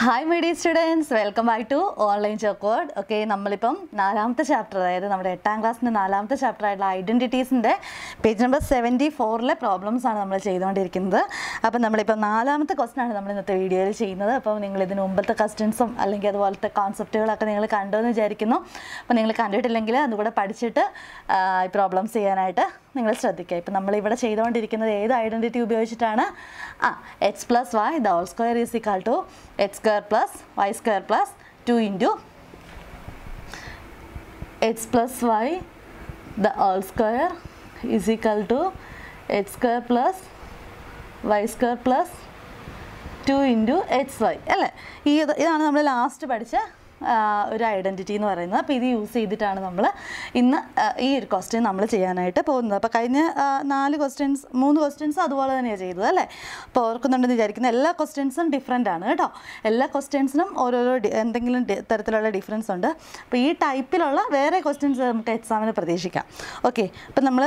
hi my dear students welcome back to online ചോക്കോഡ് okay നമ്മളിപ്പം നാലാമത്തെ ചാപ്റ്റർ അതായത് നമ്മുടെ എട്ടാം ക്ലാസ്സിൻ്റെ നാലാമത്തെ ചാപ്റ്റർ ആയിട്ടുള്ള ഐഡൻറ്റിറ്റീസിൻ്റെ പേജ് നമ്പർ സെവൻറ്റി ഫോറിലെ പ്രോബ്ലംസ് ആണ് നമ്മൾ ചെയ്തുകൊണ്ടിരിക്കുന്നത് അപ്പം നമ്മളിപ്പം നാലാമത്തെ ക്വസ്റ്റൻ ആണ് നമ്മൾ ഇന്നത്തെ വീഡിയോയിൽ ചെയ്യുന്നത് അപ്പം നിങ്ങൾ ഇതിന് മുമ്പത്തെ ക്വസ്റ്റ്യൻസും അല്ലെങ്കിൽ അതുപോലത്തെ കോൺസെപ്റ്റുകളൊക്കെ നിങ്ങൾ കണ്ടു എന്ന് വിചാരിക്കുന്നു അപ്പോൾ നിങ്ങൾ കണ്ടിട്ടില്ലെങ്കിൽ അതുകൂടെ പഠിച്ചിട്ട് ആ, ഈ പ്രോബ്ലംസ് ചെയ്യാനായിട്ട് നിങ്ങൾ ശ്രദ്ധിക്കുക ഇപ്പം നമ്മളിവിടെ ചെയ്തുകൊണ്ടിരിക്കുന്നത് ഏത് ഐഡൻറ്റിറ്റി ഉപയോഗിച്ചിട്ടാണ് ആ H plus Y the whole square is equal to H square plus Y square plus two into H plus Y the whole square is equal to H square plus Y square plus two into X Y അല്ലേ ഈ ഇത് ഇതാണ് നമ്മൾ last പഠിച്ച ആ, ഒരു identity എന്ന് പറയുന്നത് അപ്പോൾ ഇത് യൂസ് ചെയ്തിട്ടാണ് നമ്മൾ ഇന്ന് ആ, ഈ ഒരു ക്വസ്റ്റ്യൻ നമ്മൾ ചെയ്യാനായിട്ട് പോകുന്നത് അപ്പോൾ കഴിഞ്ഞ ആ, നാല് ക്വസ്റ്റ്യൻസ് മൂന്ന് ക്വസ്റ്റ്യൻസ് അതുപോലെ തന്നെയാണ് ചെയ്തത് അല്ലേ അപ്പോൾ ഓർക്കുന്നുണ്ടെന്ന് വിചാരിക്കുന്ന എല്ലാ ക്വസ്റ്റ്യൻസും ഡിഫറെൻ്റ് ആണ് കേട്ടോ എല്ലാ ക്വസ്റ്റ്യൻസിനും ഓരോരോ ഡി- എന്തെങ്കിലും ഡി- തരത്തിലുള്ള ഡിഫറൻസ് ഉണ്ട് അപ്പോൾ ഈ ടൈപ്പിലുള്ള വേറെ ക്വസ്റ്റ്യൻസ് നമുക്ക് എക്സാമിന് പ്രതീക്ഷിക്കാം ഓക്കെ അപ്പം നമ്മൾ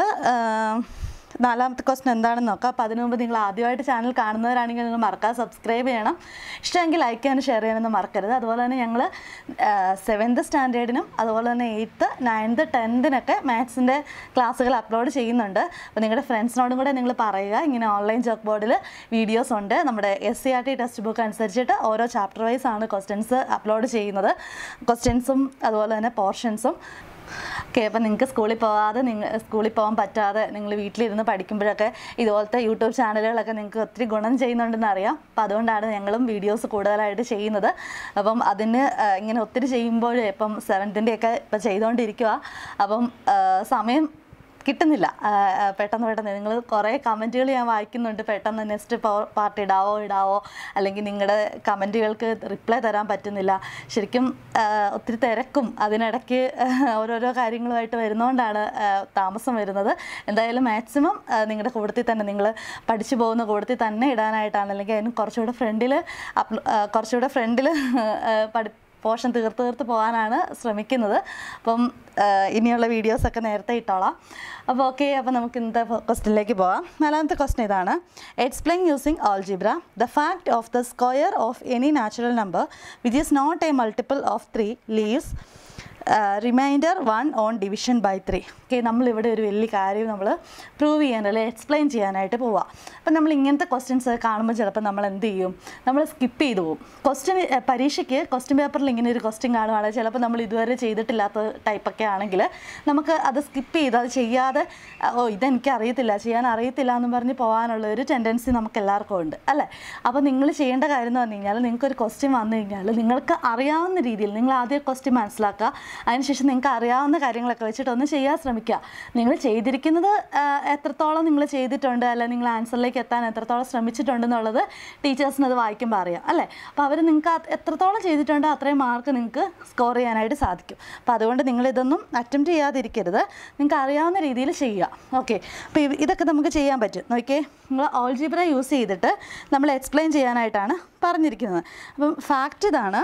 നാലാമത്തെ ക്വസ്റ്റൻ എന്താണെന്ന് നോക്കാം അപ്പോൾ അതിനു മുമ്പ് നിങ്ങൾ ആദ്യമായിട്ട് ചാനൽ കാണുന്നവരാണെങ്കിൽ നിങ്ങൾ മറക്കാതെ സബ്സ്ക്രൈബ് ചെയ്യണം ഇഷ്ടമെങ്കിൽ ലൈക്ക് ചെയ്യാനും ഷെയർ ചെയ്യാനൊന്നും മറക്കരുത് അതുപോലെ തന്നെ ഞങ്ങൾ സെവൻത്ത് സ്റ്റാൻഡേർഡിനും അതുപോലെ തന്നെ എയ്ത്ത് നയൻത്ത് ടെൻത്തിനൊക്കെ മാത്സിൻ്റെ ക്ലാസ്സുകൾ അപ്ലോഡ് ചെയ്യുന്നുണ്ട് അപ്പോൾ നിങ്ങളുടെ ഫ്രണ്ട്സിനോടും കൂടെ നിങ്ങൾ പറയുക ഇങ്ങനെ ഓൺലൈൻ ചോക്ക് ബോർഡിൽ വീഡിയോസ് ഉണ്ട് നമ്മുടെ S C R T text book അനുസരിച്ചിട്ട് ഓരോ ചാപ്റ്റർ വൈസ് ആണ് ക്വസ്റ്റ്യൻസ് അപ്ലോഡ് ചെയ്യുന്നത് ക്വസ്റ്റ്യൻസും അതുപോലെ തന്നെ പോർഷൻസും ഓക്കെ അപ്പം നിങ്ങൾക്ക് സ്കൂളിൽ പോകാതെ നിങ്ങൾ സ്കൂളിൽ പോകാൻ പറ്റാതെ നിങ്ങൾ വീട്ടിലിരുന്ന് പഠിക്കുമ്പോഴൊക്കെ ഇതുപോലത്തെ യൂട്യൂബ് ചാനലുകളൊക്കെ നിങ്ങൾക്ക് ഒത്തിരി ഗുണം ചെയ്യുന്നുണ്ടെന്ന് അറിയാം അപ്പം അതുകൊണ്ടാണ് ഞങ്ങളും വീഡിയോസ് കൂടുതലായിട്ട് ചെയ്യുന്നത് അപ്പം അതിന് ആ, ഇങ്ങനെ ഒത്തിരി ചെയ്യുമ്പോൾ ഇപ്പം സെവൻത്തിൻ്റെയൊക്കെ ഇപ്പം ചെയ്തുകൊണ്ടിരിക്കുക അപ്പം ആ, സമയം കിട്ടുന്നില്ല ആ, ആ, പെട്ടെന്ന് പെട്ടെന്ന് നിങ്ങൾ കുറേ കമൻറ്റുകൾ ഞാൻ വായിക്കുന്നുണ്ട് പെട്ടെന്ന് നെക്സ്റ്റ് പാർട്ട് ഇടാവോ ഇടാവോ അല്ലെങ്കിൽ നിങ്ങളുടെ കമൻറ്റുകൾക്ക് റിപ്ലൈ തരാൻ പറ്റുന്നില്ല ശരിക്കും ആ, ഒത്തിരി തിരക്കും അതിനിടയ്ക്ക് ഓരോരോ കാര്യങ്ങളുമായിട്ട് വരുന്നതുകൊണ്ടാണ് ആ, താമസം വരുന്നത് എന്തായാലും മാക്സിമം നിങ്ങളുടെ കൂട്ടത്തിൽ തന്നെ നിങ്ങൾ പഠിച്ചു പോകുന്ന കൂട്ടത്തിൽ തന്നെ ഇടാനായിട്ടാണ് അല്ലെങ്കിൽ അതിന് കുറച്ചുകൂടെ ഫ്രണ്ടിൽ കുറച്ചുകൂടെ ഫ്രണ്ടിൽ പഠി പോർഷൻ തീർത്ത് തീർത്ത് പോകാനാണ് ശ്രമിക്കുന്നത് അപ്പം ആ, ഇനിയുള്ള വീഡിയോസൊക്കെ നേരത്തെ ഇട്ടോളാം അപ്പോൾ ഓക്കെ അപ്പോൾ നമുക്ക് ഇന്നത്തെ ക്വസ്റ്റിനിലേക്ക് പോകാം നാലാമത്തെ ക്വസ്റ്റൻ ഇതാണ് explain using algebra the fact of the square of any natural number which is not a multiple of three leaves remainder one on division by three okay നമ്മളിവിടെ ഒരു വലിയ കാര്യം നമ്മൾ പ്രൂവ് ചെയ്യാൻ അല്ലെങ്കിൽ എക്സ്പ്ലെയിൻ ചെയ്യാനായിട്ട് പോവാം അപ്പം നമ്മൾ ഇങ്ങനത്തെ ക്വസ്റ്റ്യൻസ് കാണുമ്പോൾ ചിലപ്പോൾ നമ്മൾ എന്ത് ചെയ്യും നമ്മൾ സ്കിപ്പ് ചെയ്തു പോകും ക്വസ്റ്റ്യൻ പരീക്ഷയ്ക്ക് ക്വസ്റ്റ്യൻ പേപ്പറിൽ ഇങ്ങനെ ഒരു ക്വസ്റ്റ്യൻ കാണുവാണെങ്കിൽ ചിലപ്പോൾ നമ്മൾ ഇതുവരെ ചെയ്തിട്ടില്ലാത്ത ടൈപ്പൊക്കെ ആണെങ്കിൽ നമുക്ക് അത് സ്കിപ്പ് ചെയ്ത് അത് ചെയ്യാതെ ആ, ഓ ഇതെനിക്ക് അറിയത്തില്ല ചെയ്യാൻ അറിയത്തില്ല എന്ന് പറഞ്ഞ് പോകാനുള്ള ഒരു ടെൻഡൻസി നമുക്ക് എല്ലാവർക്കും ഉണ്ട് അല്ലേ അപ്പോൾ നിങ്ങൾ ചെയ്യേണ്ട കാര്യം എന്ന് പറഞ്ഞു കഴിഞ്ഞാൽ നിങ്ങൾക്കൊരു ക്വസ്റ്റ്യൻ വന്നു കഴിഞ്ഞാൽ നിങ്ങൾക്ക് അറിയാവുന്ന രീതിയിൽ നിങ്ങൾ ആദ്യം ക്വസ്റ്റ്യൻ മനസ്സിലാക്കുക അതിനുശേഷം നിങ്ങൾക്ക് അറിയാവുന്ന കാര്യങ്ങളൊക്കെ വെച്ചിട്ട് ഒന്ന് ചെയ്യാൻ ശ്രമിക്കുക നിങ്ങൾ ചെയ്തിരിക്കുന്നത് ആ, എത്രത്തോളം നിങ്ങൾ ചെയ്തിട്ടുണ്ട് അല്ലെ നിങ്ങൾ ആൻസറിലേക്ക് എത്താൻ എത്രത്തോളം ശ്രമിച്ചിട്ടുണ്ട് എന്നുള്ളത് ടീച്ചേഴ്സിന് അത് വായിക്കുമ്പോൾ അറിയാം അല്ലേ അപ്പോൾ അവർ നിങ്ങൾക്ക് അത് എത്രത്തോളം ചെയ്തിട്ടുണ്ടോ അത്രയും മാർക്ക് നിങ്ങൾക്ക് സ്കോർ ചെയ്യാനായിട്ട് സാധിക്കും അപ്പോൾ അതുകൊണ്ട് നിങ്ങൾ ഇതൊന്നും അറ്റംപ്റ്റ് ചെയ്യാതിരിക്കരുത് നിങ്ങൾക്ക് അറിയാവുന്ന രീതിയിൽ ചെയ്യുക ഓക്കെ അപ്പോൾ ഇ- ഇതൊക്കെ നമുക്ക് ചെയ്യാൻ പറ്റും നോക്കിയേ നിങ്ങൾ ഓൾജിബ്ര യൂസ് ചെയ്തിട്ട് നമ്മൾ എക്സ്പ്ലെയിൻ ചെയ്യാനായിട്ടാണ് പറഞ്ഞിരിക്കുന്നത് അപ്പം ഫാക്റ്റ് ഇതാണ്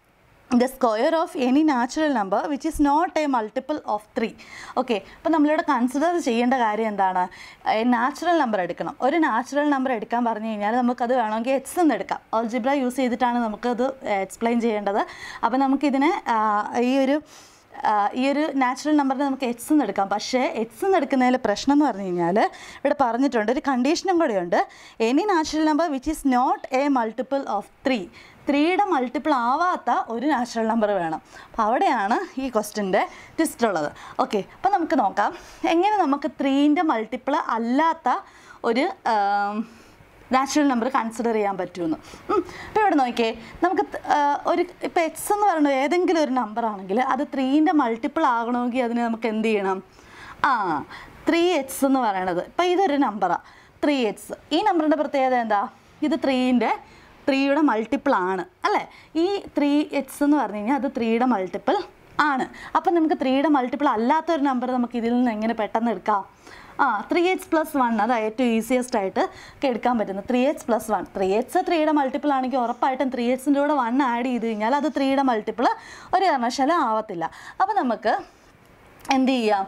the square of any natural number which is not a multiple of three okay അപ്പോൾ നമ്മളിവിടെ കൺസിഡർ ചെയ്യേണ്ട കാര്യം എന്താണ് നാച്ചുറൽ നമ്പർ എടുക്കണം ഒരു നാച്ചുറൽ നമ്പർ എടുക്കാൻ പറഞ്ഞു കഴിഞ്ഞാൽ നമുക്കത് വേണമെങ്കിൽ എക്സ് എന്ന് എടുക്കാം ഓൾജിബ്ര യൂസ് ചെയ്തിട്ടാണ് നമുക്കത് എക്സ്പ്ലെയിൻ ചെയ്യേണ്ടത് അപ്പോൾ നമുക്കിതിനെ ആ, ഈ ഒരു ആ, ഈ ഒരു നാച്ചുറൽ നമ്പറിനെ നമുക്ക് എക്സ് എന്ന് എടുക്കാം പക്ഷേ എക്സ് എന്ന് എടുക്കുന്നതിൽ പ്രശ്നം എന്ന് പറഞ്ഞു കഴിഞ്ഞാൽ ഇവിടെ പറഞ്ഞിട്ടുണ്ട് ഒരു കണ്ടീഷനും കൂടെയുണ്ട് any natural number which is not a multiple of three ത്രീയുടെ മൾട്ടിപ്പിൾ ആവാത്ത ഒരു നാച്ചുറൽ നമ്പർ വേണം അപ്പോൾ അവിടെയാണ് ഈ ക്വസ്റ്റിൻ്റെ ട്വിസ്റ്റ് ഉള്ളത് ഓക്കെ അപ്പോൾ നമുക്ക് നോക്കാം എങ്ങനെ നമുക്ക് ത്രീൻ്റെ മൾട്ടിപ്പിൾ അല്ലാത്ത ഒരു ആം, നാച്ചുറൽ നമ്പർ കൺസിഡർ ചെയ്യാൻ പറ്റുമെന്ന് ഇപ്പോൾ ഇവിടെ നോക്കിയേ നമുക്ക് ത- ആ, ഒരു ഇപ്പോൾ എക്സ് എന്ന് പറയുന്നത് ഏതെങ്കിലും ഒരു നമ്പർ ആണെങ്കിൽ അത് ത്രീൻ്റെ മൾട്ടിപ്പിൾ ആകണമെങ്കിൽ അതിന് നമുക്ക് എന്ത് ചെയ്യണം ആ ത്രീ എക്സ് എന്ന് പറയണത് ഇപ്പോൾ ഇതൊരു നമ്പറാണ് ത്രീ എക്സ് ഈ നമ്പറിൻ്റെ പ്രത്യേകത എന്താ ഇത് ത്രീൻ്റെ ത്രീയുടെ മൾട്ടിപ്പിൾ ആണ് അല്ലേ ഈ ത്രീ എക്സ് എന്ന് പറഞ്ഞു കഴിഞ്ഞാൽ അത് ത്രീയുടെ മൾട്ടിപ്പിൾ ആണ് അപ്പം നമുക്ക് ത്രീയുടെ മൾട്ടിപ്പിൾ അല്ലാത്തൊരു നമ്പർ നമുക്ക് ഇതിൽ നിന്ന് എങ്ങനെ പെട്ടെന്ന് എടുക്കാം ആ ത്രീ എച്ച് പ്ലസ് വൺ അത് ഏറ്റവും ഈസിയസ്റ്റ് ആയിട്ട് ഒക്കെ എടുക്കാൻ പറ്റുന്നത് three H plus one three H ത്രീയുടെ മൾട്ടിപ്പിൾ ആണെങ്കിൽ ഉറപ്പായിട്ടും ത്രീ എച്ചിൻ്റെ കൂടെ വൺ ആഡ് ചെയ്ത് കഴിഞ്ഞാൽ അത് ത്രീയുടെ മൾട്ടിപ്പിൾ ഒരു കാരണവശാലും ആവത്തില്ല അപ്പോൾ നമുക്ക് എന്ത് ചെയ്യാം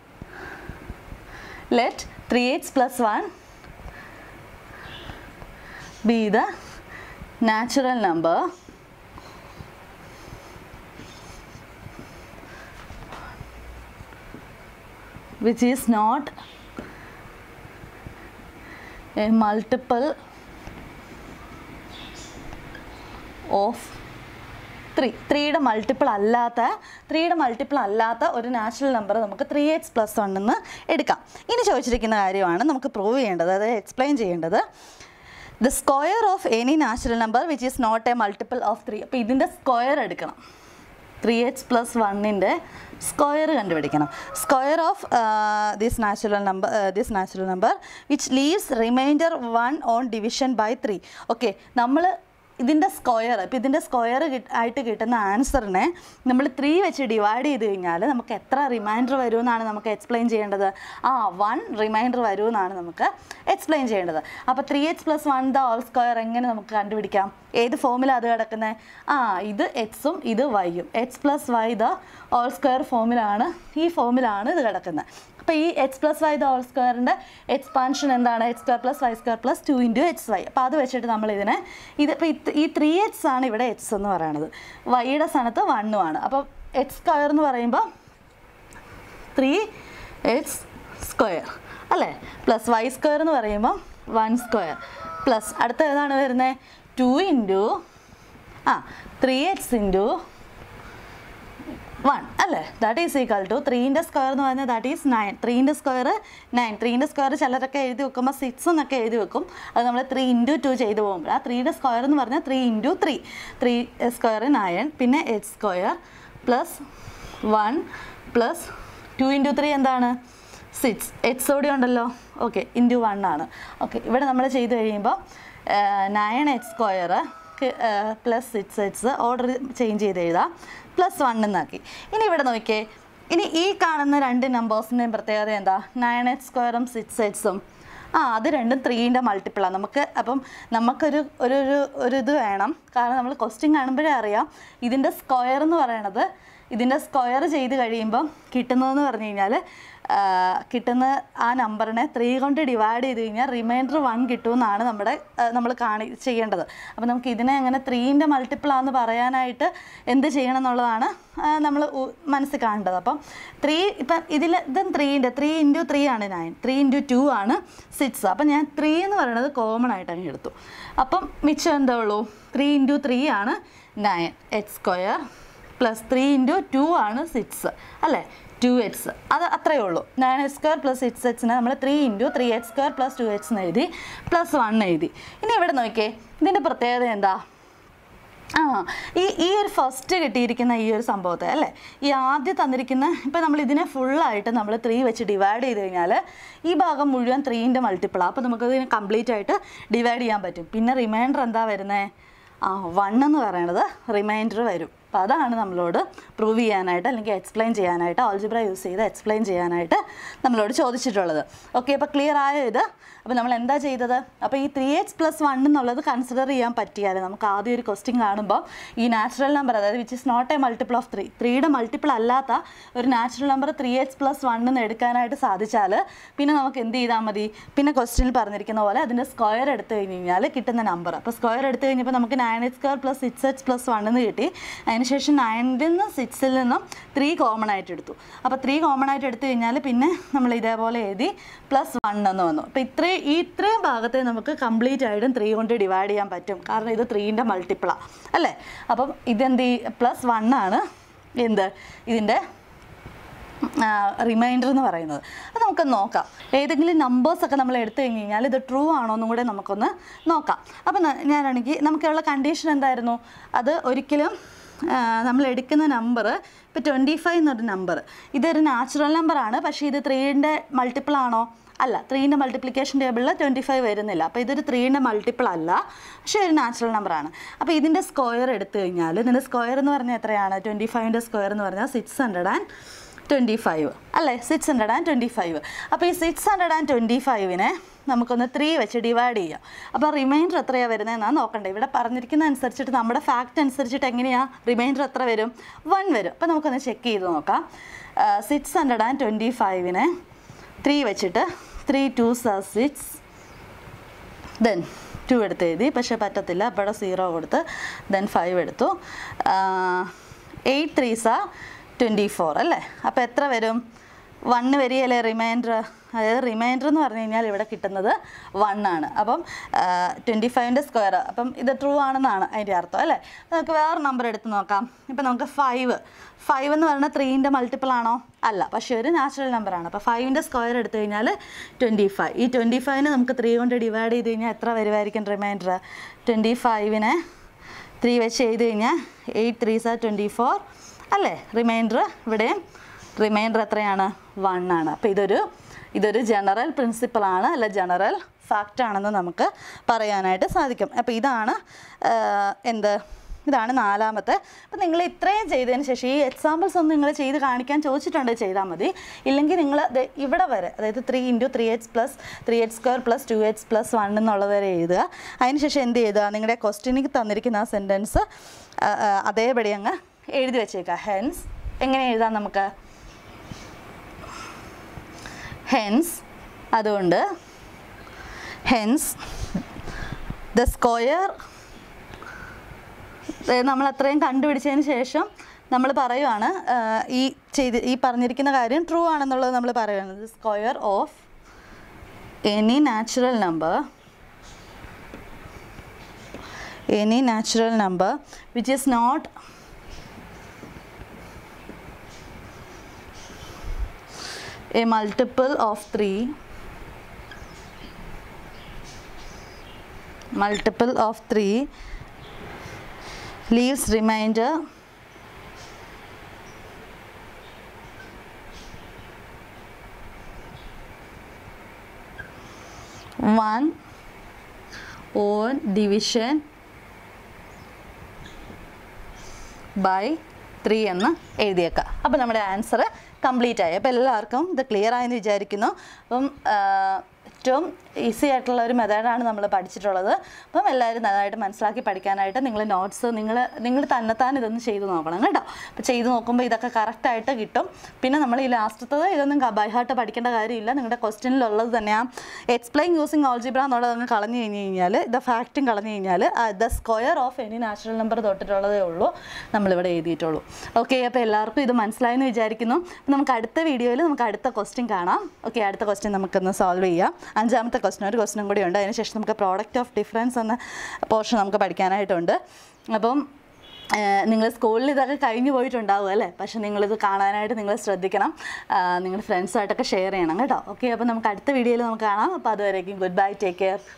let three H plus one be the natural number which is not a multiple of three ത്രീയുടെ മൾട്ടിപ്പിൾ അല്ലാത്ത ത്രീയുടെ മൾട്ടിപ്പിൾ അല്ലാത്ത ഒരു നാച്ചുറൽ നമ്പർ നമുക്ക് ത്രീ എക്സ് പ്ലസ് വൺ എന്ന് എടുക്കാം ഇനി ചോദിച്ചിരിക്കുന്ന കാര്യമാണ് നമുക്ക് പ്രൂവ് ചെയ്യേണ്ടത് അതായത് എക്സ്പ്ലെയിൻ ചെയ്യേണ്ടത് the square of any natural number which is not a multiple of three അപ്പോൾ ഇതിൻ്റെ സ്ക്വയർ എടുക്കണം ത്രീ എച്ച് പ്ലസ് വണ്ണിൻ്റെ സ്ക്വയർ കണ്ടുപിടിക്കണം square of this natural number this natural number which leaves remainder one on division by three okay നമ്മൾ ഇതിൻ്റെ square ഇപ്പോൾ ഇതിൻ്റെ square ആയിട്ട് കിട്ടുന്ന ആൻസറിനെ നമ്മൾ ത്രീ വെച്ച് ഡിവൈഡ് ചെയ്ത് കഴിഞ്ഞാൽ നമുക്ക് എത്ര റിമൈൻഡർ വരുമെന്നാണ് നമുക്ക് എക്സ്പ്ലെയിൻ ചെയ്യേണ്ടത് ആ വൺ റിമൈൻഡർ വരുമെന്നാണ് നമുക്ക് എക്സ്പ്ലെയിൻ ചെയ്യേണ്ടത് അപ്പോൾ three H plus one the whole square എങ്ങനെ നമുക്ക് കണ്ടുപിടിക്കാം ഏത് ഫോമിലാണ് അത് കിടക്കുന്നത് ആ ഇത് എക്സും ഇത് വൈയും x plus Y the whole square ഫോമിലാണ് ഈ ഫോമിലാണ് ഇത് കിടക്കുന്നത് അപ്പോൾ ഈ x plus Y the whole സ്ക്വയറിൻ്റെ എക്സ്പാൻഷൻ എന്താണ് x square plus Y square plus two into X y അപ്പോൾ അത് വെച്ചിട്ട് നമ്മൾ ഇതിനെ ഇത് ഇപ്പോൾ ഈ ത്രീ എക്സ് ആണ് ഇവിടെ എക്സ് എന്ന് പറയുന്നത് വൈയുടെ സ്ഥാനത്ത് വണ്ണും ആണ് അപ്പോൾ എക്സ് സ്ക്വയർ എന്ന് പറയുമ്പോൾ ത്രീ എക്സ് സ്ക്വയർ അല്ലേ പ്ലസ് വൈ സ്ക്വയർ എന്ന് പറയുമ്പോൾ വൺ സ്ക്വയർ പ്ലസ് അടുത്ത ഏതാണ് വരുന്നത് ടു ഇൻറ്റു ആ ത്രീ എക്സ് ഇൻറ്റു വൺ അല്ലേ ദാറ്റ് ഈസ് ഈക്വൽ ടു ത്രീൻ്റെ സ്ക്വയർ എന്ന് പറഞ്ഞാൽ ദാറ്റ് ഈസ് നയൻ ത്രീൻ്റെ സ്ക്വയർ നയൻ ത്രീൻ്റെ സ്ക്വയർ ചിലരൊക്കെ എഴുതി വെക്കുമ്പോൾ സിക്സ് എന്നൊക്കെ എഴുതി വെക്കും അത് നമ്മൾ ത്രീ ഇൻറ്റു ടു ചെയ്ത് പോകുമ്പോൾ ആ ത്രീയുടെ സ്ക്വയർ എന്ന് പറഞ്ഞാൽ three into three three square nine പിന്നെ h square plus one plus two into three എന്താണ് സിക്സ് എക്സ് ഓടി ഉണ്ടല്ലോ ഓക്കെ ഇൻറ്റു വൺ ആണ് ഓക്കെ ഇവിടെ നമ്മൾ ചെയ്ത് കഴിയുമ്പോൾ nine h square plus six x order change ചെയ്ത് എഴുതാം പ്ലസ് വൺ എന്നാക്കി ഇനി ഇവിടെ നോക്കിയേ ഇനി ഈ കാണുന്ന രണ്ട് നമ്പേഴ്സിൻ്റെയും പ്രത്യേകത എന്താ നയൻ എച്ച് സ്ക്വയറും സിക്സ് എക്സും ആ അത് രണ്ടും ത്രീൻ്റെ മൾട്ടിപ്പിളാണ് നമുക്ക് അപ്പം നമുക്കൊരു ഒരു ഒരു ഒരു ഇത് വേണം കാരണം നമ്മൾ ക്വസ്റ്റ്യൻ കാണുമ്പോഴേ അറിയാം ഇതിൻ്റെ സ്ക്വയർ എന്ന് പറയണത് ഇതിൻ്റെ സ്ക്വയർ ചെയ്ത് കഴിയുമ്പം കിട്ടുന്നതെന്ന് പറഞ്ഞു കഴിഞ്ഞാൽ കിട്ടുന്ന ആ നമ്പറിനെ ത്രീ കൊണ്ട് ഡിവൈഡ് ചെയ്ത് കഴിഞ്ഞാൽ റിമൈൻഡർ വൺ കിട്ടുമെന്നാണ് നമ്മുടെ നമ്മൾ കാണി ചെയ്യേണ്ടത് അപ്പോൾ നമുക്ക് ഇതിനെ അങ്ങനെ ത്രീൻ്റെ മൾട്ടിപ്പിളാന്ന് പറയാനായിട്ട് എന്ത് ചെയ്യണം എന്നുള്ളതാണ് നമ്മൾ മനസ്സിൽ കാണേണ്ടത് അപ്പം ത്രീ ഇപ്പം ഇതിൽ ഇതും ത്രീൻ്റെ ത്രീ ഇൻറ്റു ത്രീ ആണ് നയൻ ത്രീ ഇൻറ്റു ടു ആണ് സിക്സ് അപ്പം ഞാൻ ത്രീ എന്ന് പറയുന്നത് കോമൺ ആയിട്ട് അങ്ങ് എടുത്തു അപ്പം മിച്ചം എന്താ ഉള്ളൂ ത്രീ ഇൻറ്റു ത്രീ ആണ് nine h square plus three into two ആണ് സിക്സ് അല്ലേ ടു എക്സ് അത് അത്രയേ ഉള്ളൂ nine x square plus six എക്സിനെ നമ്മൾ three into three x square plus two x എന്ന് എഴുതി പ്ലസ് വൺ എഴുതി ഇനി ഇവിടെ നോക്കിയേ ഇതിൻ്റെ പ്രത്യേകത എന്താ ആ ഈ ഈ ഒരു ഫസ്റ്റ് കിട്ടിയിരിക്കുന്ന ഈ ഒരു സംഭവത്തെ അല്ലേ ഈ ആദ്യം തന്നിരിക്കുന്ന ഇപ്പം നമ്മൾ ഇതിനെ ഫുള്ളായിട്ട് നമ്മൾ ത്രീ വെച്ച് ഡിവൈഡ് ചെയ്ത് കഴിഞ്ഞാൽ ഈ ഭാഗം മുഴുവൻ ത്രീൻ്റെ മൾട്ടിപ്പിളാണ് അപ്പോൾ നമുക്കതിനെ കംപ്ലീറ്റ് ആയിട്ട് ഡിവൈഡ് ചെയ്യാൻ പറ്റും പിന്നെ റിമൈൻഡർ എന്താ വരുന്നത് ആ വൺ എന്ന് പറയണത് റിമൈൻഡർ വരും അപ്പോൾ അതാണ് നമ്മളോട് പ്രൂവ് ചെയ്യാനായിട്ട് അല്ലെങ്കിൽ എക്സ്പ്ലെയിൻ ചെയ്യാനായിട്ട് ഓൾജിബ്ര യൂസ് ചെയ്ത് എക്സ്പ്ലെയിൻ ചെയ്യാനായിട്ട് നമ്മളോട് ചോദിച്ചിട്ടുള്ളത് ഓക്കെ അപ്പോൾ ക്ലിയർ ആയോ ഇത് അപ്പോൾ നമ്മൾ എന്താ ചെയ്തത് അപ്പോൾ ഈ ത്രീ എക്സ് പ്ലസ് വൺ എന്നുള്ളത് കൺസിഡർ ചെയ്യാൻ പറ്റിയാൽ നമുക്ക് ആദ്യം ഒരു ക്വസ്റ്റ്യൻ കാണുമ്പോൾ ഈ നാച്ചുറൽ നമ്പർ അതായത് which is not a multiple of three ത്രീയുടെ മൾട്ടിപ്പിൾ അല്ലാത്ത ഒരു natural number three X plus one എന്ന് എടുക്കാനായിട്ട് സാധിച്ചാൽ പിന്നെ നമുക്ക് എന്ത് ചെയ്താൽ മതി പിന്നെ ക്വസ്റ്റ്യനിൽ പറഞ്ഞിരിക്കുന്ന പോലെ അതിൻ്റെ സ്ക്വയർ എടുത്തു കഴിഞ്ഞ് കഴിഞ്ഞാൽ കിട്ടുന്ന നമ്പർ അപ്പോൾ സ്ക്വയർ എടുത്തു കഴിഞ്ഞപ്പോൾ നമുക്ക് nine h square plus six h plus one എന്ന് കിട്ടി അതിനുശേഷം നയനിൽ നിന്ന് സിക്സിൽ നിന്നും ത്രീ കോമൺ ആയിട്ട് എടുത്തു അപ്പോൾ ത്രീ കോമൺ ആയിട്ട് എടുത്തു കഴിഞ്ഞാൽ പിന്നെ നമ്മൾ ഇതേപോലെ എഴുതി പ്ലസ് വൺ എന്ന് വന്നു അപ്പോൾ ഇത്രയും ഈ ഇത്രയും ഭാഗത്തെ നമുക്ക് കംപ്ലീറ്റ് ആയിട്ടും ത്രീ കൊണ്ട് ഡിവൈഡ് ചെയ്യാൻ പറ്റും കാരണം ഇത് ത്രീൻ്റെ മൾട്ടിപ്പിളാണ് അല്ലേ അപ്പം ഇതെന്ത് പ്ലസ് വൺ ആണ് എന്ത് ഇതിൻ്റെ റിമൈൻഡർ എന്ന് പറയുന്നത് അത് നമുക്ക് നോക്കാം ഏതെങ്കിലും നമ്പേഴ്സൊക്കെ നമ്മൾ എടുത്തു കഴിഞ്ഞ് കഴിഞ്ഞാൽ ഇത് ട്രൂ ആണോ എന്നും കൂടെ നമുക്കൊന്ന് നോക്കാം അപ്പം ന- ഞാനാണെങ്കിൽ നമുക്കുള്ള കണ്ടീഷൻ എന്തായിരുന്നു അത് ഒരിക്കലും ആ, നമ്മൾ എടുക്കുന്ന നമ്പർ ഇപ്പോൾ ട്വൻറ്റി ഫൈവ് എന്നൊരു നമ്പർ ഇതൊരു നാച്ചുറൽ നമ്പറാണ് പക്ഷേ ഇത് ത്രീൻ്റെ മൾട്ടിപ്പിൾ ആണോ അല്ല ത്രീൻ്റെ മൾട്ടിപ്ലിക്കേഷൻ ടേബിളിൽ ട്വൻറ്റി ഫൈവ് വരുന്നില്ല അപ്പോൾ ഇതൊരു ത്രീൻ്റെ മൾട്ടിപ്പിൾ അല്ല പക്ഷേ ഒരു നാച്ചുറൽ നമ്പറാണ് അപ്പോൾ ഇതിൻ്റെ സ്ക്വയർ എടുത്തു കഴിഞ്ഞാൽ ഇതിൻ്റെ സ്ക്വയർ എന്ന് പറഞ്ഞാൽ എത്രയാണ് ട്വൻറ്റി ഫൈവിൻ്റെ സ്ക്വയർ എന്ന് പറഞ്ഞാൽ six hundred and twenty five അല്ലേ six hundred and twenty five അപ്പോൾ ഈ സിക്സ് ഹൺഡ്രഡ് ആൻഡ് ട്വൻറ്റി ഫൈവിനെ നമുക്കൊന്ന് ത്രീ വെച്ച് ഡിവൈഡ് ചെയ്യാം അപ്പോൾ റിമൈൻഡർ എത്രയാണ് വരുന്നതെന്നാണ് നോക്കണ്ടേ ഇവിടെ പറഞ്ഞിരിക്കുന്ന അനുസരിച്ചിട്ട് നമ്മുടെ ഫാക്റ്റ് അനുസരിച്ചിട്ട് എങ്ങനെയാണ് റിമൈൻഡർ എത്ര വരും വൺ വരും അപ്പോൾ നമുക്കൊന്ന് ചെക്ക് ചെയ്ത് നോക്കാം സിക്സ് ഹൺഡ്രഡ് ആൻഡ് ട്വൻറ്റി ഫൈവിനെ ത്രീ വെച്ചിട്ട് three two six then two എടുത്ത് എഴുതി പക്ഷേ പറ്റത്തില്ല അപ്പോൾ ഇവിടെ സീറോ കൊടുത്ത് ദെൻ ഫൈവ് എടുത്തു എയ്റ്റ് ത്രീ സാ ട്വൻറ്റി ഫോർ അല്ലേ അപ്പോൾ എത്ര വരും വണ്ണ് വരികയല്ലേ റിമൈൻഡർ അതായത് റിമൈൻഡർ എന്ന് പറഞ്ഞു കഴിഞ്ഞാൽ ഇവിടെ കിട്ടുന്നത് വൺ ആണ് അപ്പം ട്വൻറ്റി ഫൈവിൻ്റെ സ്ക്വയർ അപ്പം ഇത് ട്രൂ ആണെന്നാണ് അതിൻ്റെ അർത്ഥം അല്ലേ നമുക്ക് വേറെ നമ്പർ എടുത്ത് നോക്കാം ഇപ്പം നമുക്ക് ഫൈവ് ഫൈവ് എന്ന് പറയുന്നത് ത്രീൻ്റെ മൾട്ടിപ്പിൾ ആണോ അല്ല പക്ഷേ ഒരു നാച്ചുറൽ നമ്പറാണ് അപ്പോൾ ഫൈവിൻ്റെ സ്ക്വയർ എടുത്തു കഴിഞ്ഞാൽ ട്വൻറ്റി ഫൈവ് ഈ ട്വൻറ്റി ഫൈവിനെ നമുക്ക് ത്രീ കൊണ്ട് ഡിവൈഡ് ചെയ്ത് കഴിഞ്ഞാൽ എത്ര വരുമായിരിക്കും റിമൈൻഡർ ട്വൻറ്റി ഫൈവിനെ ത്രീ വെച്ച് ചെയ്ത് കഴിഞ്ഞാൽ എയ്റ്റ് ത്രീ സാർ ട്വൻറ്റി ഫോർ അല്ലേ റിമൈൻഡർ ഇവിടെയും റിമൈൻഡർ എത്രയാണ് വൺ ആണ് അപ്പോൾ ഇതൊരു ഇതൊരു ജനറൽ പ്രിൻസിപ്പിളാണ് അല്ല ജനറൽ ഫാക്റ്റ് ആണെന്ന് നമുക്ക് പറയാനായിട്ട് സാധിക്കും അപ്പോൾ ഇതാണ് ആ, എന്ത് ഇതാണ് നാലാമത്തെ അപ്പം നിങ്ങൾ ഇത്രയും ചെയ്തതിന് ശേഷം ഈ എക്സാമ്പിൾസ് ഒന്ന് നിങ്ങൾ ചെയ്ത് കാണിക്കാൻ ചോദിച്ചിട്ടുണ്ട് ചെയ്താൽ മതി ഇല്ലെങ്കിൽ നിങ്ങൾ ഇവിടെ വരെ അതായത് three into three H plus three h square plus two h plus one എന്നുള്ളത് വരെ എഴുതുക അതിനുശേഷം എന്ത് ചെയ്യുക നിങ്ങളുടെ ക്വസ്റ്റ്യനിക്ക് തന്നിരിക്കുന്ന ആ സെൻറ്റൻസ് അതേപടി അങ്ങ് എഴുതി വെച്ചേക്കുക ഹെൻസ് എങ്ങനെ എഴുതാം നമുക്ക് ഹെൻസ് അതുകൊണ്ട് ഹെൻസ് ദ സ്ക്വയർ നമ്മൾ അത്രയും കണ്ടുപിടിച്ചതിന് ശേഷം നമ്മൾ പറയുവാണ് ആ, ഈ ചെയ്ത് ഈ പറഞ്ഞിരിക്കുന്ന കാര്യം ട്രൂ ആണെന്നുള്ളത് നമ്മൾ പറയുന്നത് square of any natural number any natural number which is not a multiple of 3 multiple of 3 leaves remainder one on division by three എന്ന് എഴുതിയേക്കാം അപ്പോൾ നമ്മുടെ ആൻസർ കംപ്ലീറ്റ് ആയി അപ്പോൾ എല്ലാവർക്കും ഇത് ക്ലിയർ ആയെന്ന് വിചാരിക്കുന്നു അപ്പം ആ, ഏറ്റവും ഈസി ആയിട്ടുള്ള ഒരു മെത്തേഡാണ് നമ്മൾ പഠിച്ചിട്ടുള്ളത് അപ്പം എല്ലാവരും നന്നായിട്ട് മനസ്സിലാക്കി പഠിക്കാനായിട്ട് നിങ്ങൾ നോട്ട്സ് നിങ്ങൾ നിങ്ങൾ തന്നെത്താൻ ഇതൊന്ന് ചെയ്ത് നോക്കണം കേട്ടോ അപ്പോൾ ചെയ്ത് നോക്കുമ്പോൾ ഇതൊക്കെ കറക്റ്റായിട്ട് കിട്ടും പിന്നെ നമ്മൾ ഈ ലാസ്റ്റത്തത് ഇതൊന്നും ബൈഹാർട്ട് പഠിക്കേണ്ട കാര്യമില്ല നിങ്ങളുടെ ക്വസ്റ്റ്യനിലുള്ളത് തന്നെ ആ എക്സ്പ്ലെയിൻ യൂസിങ് ഓൾജിബ്ര എന്നുള്ളത് അങ്ങ് കളഞ്ഞു കഴിഞ്ഞ് കഴിഞ്ഞാൽ ദ ഫാക്റ്റും കളഞ്ഞു കഴിഞ്ഞാൽ the square of any natural number തൊട്ടിട്ടുള്ളതേ ഉള്ളൂ നമ്മളിവിടെ എഴുതിയിട്ടുള്ളൂ ഓക്കെ അപ്പോൾ എല്ലാവർക്കും ഇത് മനസ്സിലായെന്ന് വിചാരിക്കുന്നു അപ്പോൾ നമുക്ക് അടുത്ത വീഡിയോയിൽ നമുക്ക് അടുത്ത ക്വസ്റ്റ്യൻ കാണാം ഓക്കെ അടുത്ത ക്വസ്റ്റ്യൻ നമുക്കൊന്ന് സോൾവ് ചെയ്യാം അഞ്ചാമത്തെ ക്വസ്റ്റ്യൻ ഒരു ക്വസ്റ്റ്യനും കൂടി ഉണ്ട് അതിനുശേഷം നമുക്ക് പ്രോഡക്റ്റ് ഓഫ് ഡിഫറൻസ് എന്ന പോർഷൻ നമുക്ക് പഠിക്കാനായിട്ടുണ്ട് അപ്പം നിങ്ങൾ സ്കൂളിൽ ഇതൊക്കെ കഴിഞ്ഞു പോയിട്ടുണ്ടാവും അല്ലേ പക്ഷെ നിങ്ങളിത് കാണാനായിട്ട് നിങ്ങൾ ശ്രദ്ധിക്കണം നിങ്ങളുടെ ഫ്രണ്ട്സുമായിട്ടൊക്കെ ഷെയർ ചെയ്യണം കേട്ടോ ഓക്കെ അപ്പോൾ നമുക്ക് അടുത്ത വീഡിയോയിൽ നമുക്ക് കാണാം അപ്പോൾ അതുവരേക്കും ഗുഡ് ബൈ ടേക്ക് കെയർ